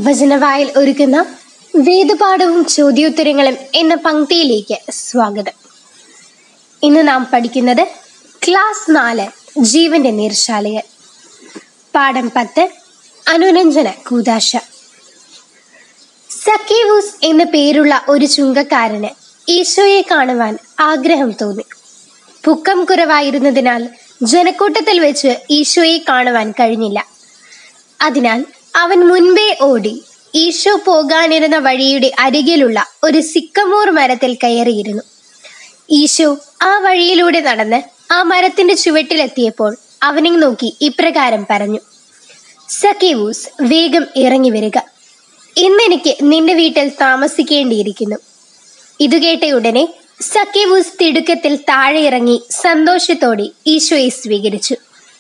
വചനവായിൽ ഒരുക്കുന്ന വേദപാഠവും ചോദ്യോത്തരങ്ങളും എന്ന പങ്ക്തിയിലേക്ക് സ്വാഗതം ഇന്ന് നാം പഠിക്കുന്നത് ക്ലാസ് നാല് ജീവന്റെ നീർശാലകൾ പാഠം പത്ത് അനുരഞ്ജന കൂതാശ സക്കേവൂസ് എന്ന പേരുള്ള ഒരു ചുങ്കക്കാരന് ഈശോയെ കാണുവാൻ ആഗ്രഹം തോന്നി പൊക്കം കുറവായിരുന്നതിനാൽ ജനക്കൂട്ടത്തിൽ വെച്ച് ഈശോയെ കാണുവാൻ കഴിഞ്ഞില്ല അതിനാൽ അവൻ മുൻപേ ഓടി ഈശോ പോകാനിരുന്ന വഴിയുടെ അരികിലുള്ള ഒരു സിക്കമൂർ മരത്തിൽ കയറിയിരുന്നു ഈശോ ആ വഴിയിലൂടെ നടന്ന് ആ മരത്തിന്റെ ചുവട്ടിലെത്തിയപ്പോൾ അവനെ നോക്കി ഇപ്രകാരം പറഞ്ഞു സക്കേവൂസ് വേഗം ഇറങ്ങി വരിക ഇന്നെനിക്ക് നിന്റെ വീട്ടിൽ താമസിക്കേണ്ടിയിരിക്കുന്നു ഇത് കേട്ട ഉടനെ സക്കേവൂസ് തിടുക്കത്തിൽ താഴെ ഇറങ്ങി സന്തോഷത്തോടെ ഈശോയെ സ്വീകരിച്ചു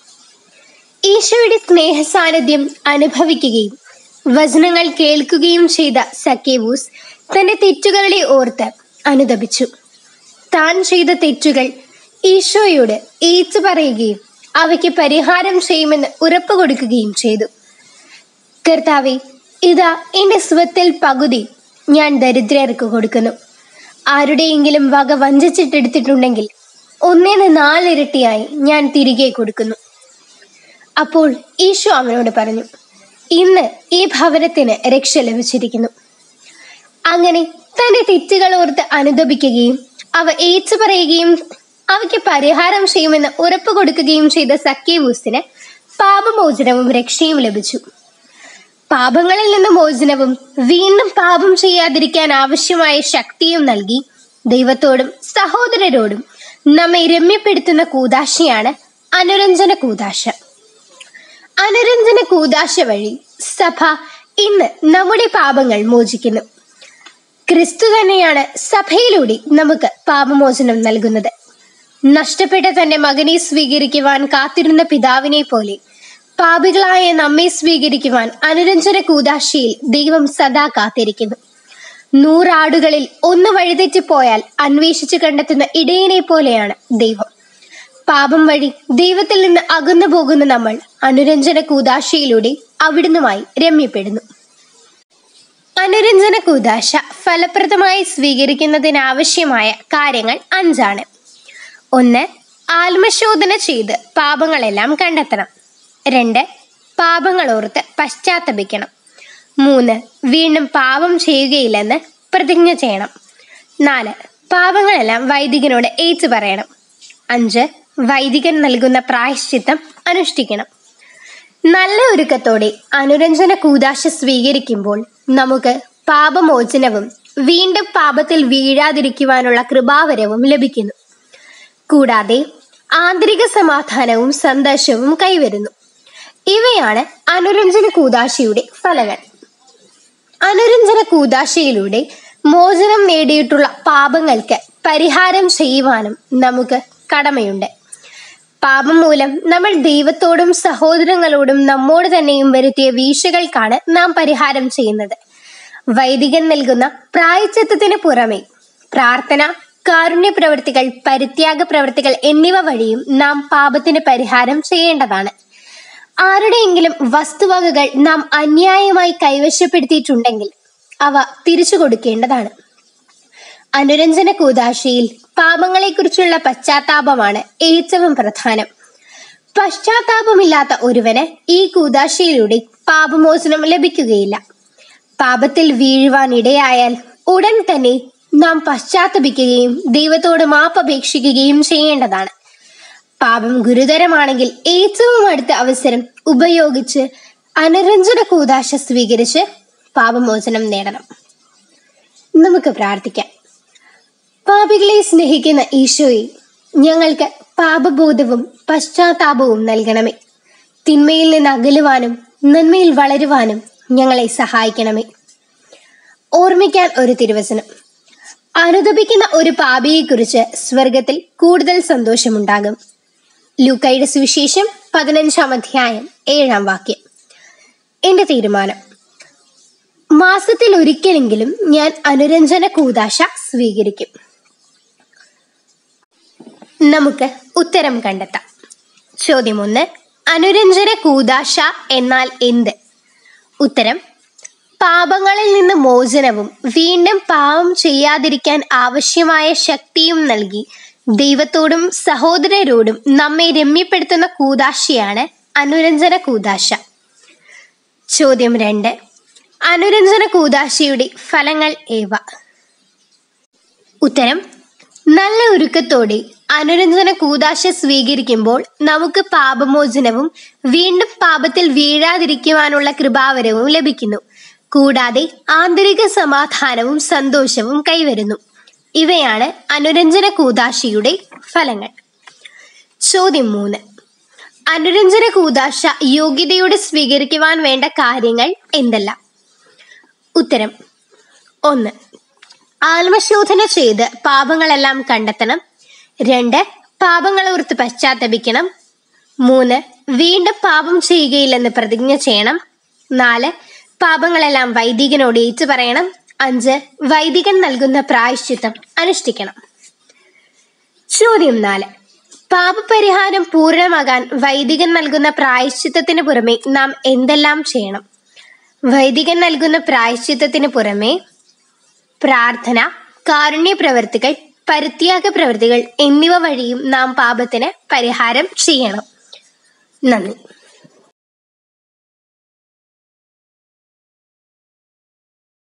ഈശോയുടെ സ്നേഹ സാന്നിധ്യം അനുഭവിക്കുകയും വചനങ്ങൾ കേൾക്കുകയും ചെയ്ത സക്കേവൂസ് തന്റെ തെറ്റുകളെ ഓർത്ത് അനുദപിച്ചു താൻ ചെയ്ത തെറ്റുകൾ ഈശോയോട് ഏച്ചു പറയുകയും അവയ്ക്ക് പരിഹാരം ചെയ്യുമെന്ന് ഉറപ്പ് കൊടുക്കുകയും ചെയ്തു കർത്താവെ ഇതാ എന്റെ സ്വത്തിൽ പകുതി ഞാൻ ദരിദ്രർക്ക് കൊടുക്കുന്നു ആരുടെയെങ്കിലും വക വഞ്ചിച്ചിട്ടെടുത്തിട്ടുണ്ടെങ്കിൽ ഒന്നേന്ന് നാലിരട്ടിയായി ഞാൻ തിരികെ കൊടുക്കുന്നു അപ്പോൾ ഈശോ അവനോട് പറഞ്ഞു ഇന്ന് ഈ ഭവനത്തിന് രക്ഷ ലഭിച്ചിരിക്കുന്നു അങ്ങനെ തന്റെ തെറ്റുകൾ ഓർത്ത് അനുദപിക്കുകയും അവ ഏച്ചു പറയുകയും അവയ്ക്ക് പരിഹാരം ചെയ്യുമെന്ന് ഉറപ്പ് കൊടുക്കുകയും ചെയ്ത സഖ്യവൂസിന് പാപമോചനവും രക്ഷയും ലഭിച്ചു പാപങ്ങളിൽ നിന്ന് മോചനവും വീണ്ടും പാപം ചെയ്യാതിരിക്കാൻ ആവശ്യമായ ശക്തിയും നൽകി ദൈവത്തോടും സഹോദരരോടും നമ്മെ രമ്യപ്പെടുത്തുന്ന കൂതാശയാണ് അനുരഞ്ജന കൂതാശ അനുരഞ്ജന കൂതാശ വഴി സഭ ഇന്ന് നമ്മുടെ പാപങ്ങൾ മോചിക്കുന്നു ക്രിസ്തു തന്നെയാണ് സഭയിലൂടെ നമുക്ക് പാപമോചനം നൽകുന്നത് നഷ്ടപ്പെട്ട തന്റെ മകനെ സ്വീകരിക്കുവാൻ കാത്തിരുന്ന പിതാവിനെ പോലെ പാപികളായ നമ്മെ സ്വീകരിക്കുവാൻ അനുരഞ്ജന കൂതാശയിൽ ദൈവം സദാ കാത്തിരിക്കുന്നു നൂറാടുകളിൽ ഒന്ന് വഴിതെറ്റിപ്പോയാൽ അന്വേഷിച്ചു കണ്ടെത്തുന്ന ഇടയനെ പോലെയാണ് ദൈവം പാപം വഴി ദൈവത്തിൽ നിന്ന് അകന്നു പോകുന്ന നമ്മൾ അനുരഞ്ജന കൂതാശയിലൂടെ അവിടുന്നുമായി രമ്യപ്പെടുന്നു അനുരഞ്ജന കൂതാശ ഫലപ്രദമായി സ്വീകരിക്കുന്നതിനാവശ്യമായ കാര്യങ്ങൾ അഞ്ചാണ് ഒന്ന് ആത്മശോധന ചെയ്ത് പാപങ്ങളെല്ലാം കണ്ടെത്തണം രണ്ട് പാപങ്ങൾ ഓർത്ത് പശ്ചാത്തപിക്കണം മൂന്ന് വീണ്ടും പാപം ചെയ്യുകയില്ലെന്ന് പ്രതിജ്ഞ ചെയ്യണം നാല് പാപങ്ങളെല്ലാം വൈദികനോട് ഏറ്റു പറയണം അഞ്ച് വൈദികൻ നൽകുന്ന പ്രായശ്ചിത്തം അനുഷ്ഠിക്കണം നല്ല ഒരുക്കത്തോടെ അനുരഞ്ജന കൂതാശ സ്വീകരിക്കുമ്പോൾ നമുക്ക് പാപമോചനവും വീണ്ടും പാപത്തിൽ വീഴാതിരിക്കുവാനുള്ള കൃപാവരവും ലഭിക്കുന്നു കൂടാതെ ആന്തരിക സമാധാനവും സന്തോഷവും കൈവരുന്നു ഇവയാണ് അനുരഞ്ജന കൂതാശയുടെ ഫലങ്ങൾ അനുരഞ്ജന കൂതാശയിലൂടെ മോചനം നേടിയിട്ടുള്ള പാപങ്ങൾക്ക് പരിഹാരം ചെയ്യുവാനും നമുക്ക് കടമയുണ്ട് പാപം മൂലം നമ്മൾ ദൈവത്തോടും സഹോദരങ്ങളോടും നമ്മോട് തന്നെയും വരുത്തിയ വീഴ്ചകൾക്കാണ് നാം പരിഹാരം ചെയ്യുന്നത് വൈദികൻ നൽകുന്ന പ്രായച്ചിത്തത്തിന് പുറമെ പ്രാർത്ഥന കാരുണ്യ പ്രവൃത്തികൾ പരിത്യാഗ പ്രവൃത്തികൾ എന്നിവ വഴിയും നാം പാപത്തിന് പരിഹാരം ചെയ്യേണ്ടതാണ് ആരുടെയെങ്കിലും വസ്തുവകകൾ നാം അന്യായമായി കൈവശപ്പെടുത്തിയിട്ടുണ്ടെങ്കിൽ അവ തിരിച്ചു കൊടുക്കേണ്ടതാണ് അനുരഞ്ജന കൂതാശയിൽ പാപങ്ങളെക്കുറിച്ചുള്ള പശ്ചാത്താപമാണ് ഏറ്റവും പ്രധാനം പശ്ചാത്താപമില്ലാത്ത ഒരുവന് ഈ കൂതാശയിലൂടെ പാപമോചനം ലഭിക്കുകയില്ല പാപത്തിൽ വീഴുവാൻ ഇടയായാൽ ഉടൻ തന്നെ നാം പശ്ചാത്തപിക്കുകയും ദൈവത്തോട് മാപ്പപേക്ഷിക്കുകയും ചെയ്യേണ്ടതാണ് പാപം ഗുരുതരമാണെങ്കിൽ ഏറ്റവും അടുത്ത അവസരം ഉപയോഗിച്ച് അനുരഞ്ജന കൂതാശ സ്വീകരിച്ച് പാപമോചനം നേടണം നമുക്ക് പ്രാർത്ഥിക്കാം പാപികളെ സ്നേഹിക്കുന്ന ഈശോയെ ഞങ്ങൾക്ക് പാപബോധവും പശ്ചാത്താപവും നൽകണമേ തിന്മയിൽ നിന്ന് അകലുവാനും നന്മയിൽ വളരുവാനും ഞങ്ങളെ സഹായിക്കണമേ ഓർമ്മിക്കാൻ ഒരു തിരുവചനം അനുദപിക്കുന്ന ഒരു പാപിയെക്കുറിച്ച് സ്വർഗത്തിൽ കൂടുതൽ സന്തോഷമുണ്ടാകും ലൂക്കയുടെ സുവിശേഷം പതിനഞ്ചാം അധ്യായം ഏഴാം വാക്യം എന്റെ തീരുമാനം മാസത്തിൽ ഒരിക്കലെങ്കിലും ഞാൻ അനുരഞ്ജന കൂതാശ സ്വീകരിക്കും നമുക്ക് ഉത്തരം കണ്ടെത്താം ചോദ്യം ഒന്ന് അനുരഞ്ജന കൂതാശ എന്നാൽ എന്ത് ഉത്തരം പാപങ്ങളിൽ നിന്ന് മോചനവും വീണ്ടും പാപം ചെയ്യാതിരിക്കാൻ ആവശ്യമായ ശക്തിയും നൽകി ദൈവത്തോടും സഹോദരരോടും നമ്മെ രമ്യപ്പെടുത്തുന്ന കൂതാശയാണ് അനുരഞ്ജന കൂതാശ ചോദ്യം രണ്ട് അനുരഞ്ജന കൂതാശയുടെ ഫലങ്ങൾ ഏവ ഉത്തരം നല്ല ഒരുക്കത്തോടെ അനുരഞ്ജന കൂതാശ സ്വീകരിക്കുമ്പോൾ നമുക്ക് പാപമോചനവും വീണ്ടും പാപത്തിൽ വീഴാതിരിക്കുവാനുള്ള കൃപാവരവും ലഭിക്കുന്നു കൂടാതെ ആന്തരിക സമാധാനവും സന്തോഷവും കൈവരുന്നു ഇവയാണ് അനുരഞ്ജന കൂതാശയുടെ ഫലങ്ങൾ ചോദ്യം മൂന്ന് അനുരഞ്ജന കൂതാശ യോഗ്യതയോടെ സ്വീകരിക്കുവാൻ വേണ്ട കാര്യങ്ങൾ എന്തെല്ലാം ഉത്തരം ഒന്ന് ആത്മശോധന ചെയ്ത് പാപങ്ങളെല്ലാം കണ്ടെത്തണം രണ്ട് പാപങ്ങൾ ഓർത്ത് പശ്ചാത്തപിക്കണം മൂന്ന് വീണ്ടും പാപം ചെയ്യുകയില്ലെന്ന് പ്രതിജ്ഞ ചെയ്യണം നാല് പാപങ്ങളെല്ലാം വൈദികനോട് ഏറ്റു പറയണം അഞ്ച് വൈദികൻ നൽകുന്ന പ്രായശ്ചിത്തം അനുഷ്ഠിക്കണം ചോദ്യം നാല് പാപപരിഹാരം പൂർണ്ണമാകാൻ വൈദികൻ നൽകുന്ന പ്രായശ്ചിത്തത്തിന് പുറമെ നാം എന്തെല്ലാം ചെയ്യണം വൈദികൻ നൽകുന്ന പ്രായശ്ചിത്തത്തിന് പുറമെ പ്രാർത്ഥന കാരുണ്യ പ്രവർത്തികൾ പരിത്യാഗ പ്രവൃത്തികൾ എന്നിവ വഴിയും നാം പാപത്തിന് പരിഹാരം ചെയ്യണം നന്ദി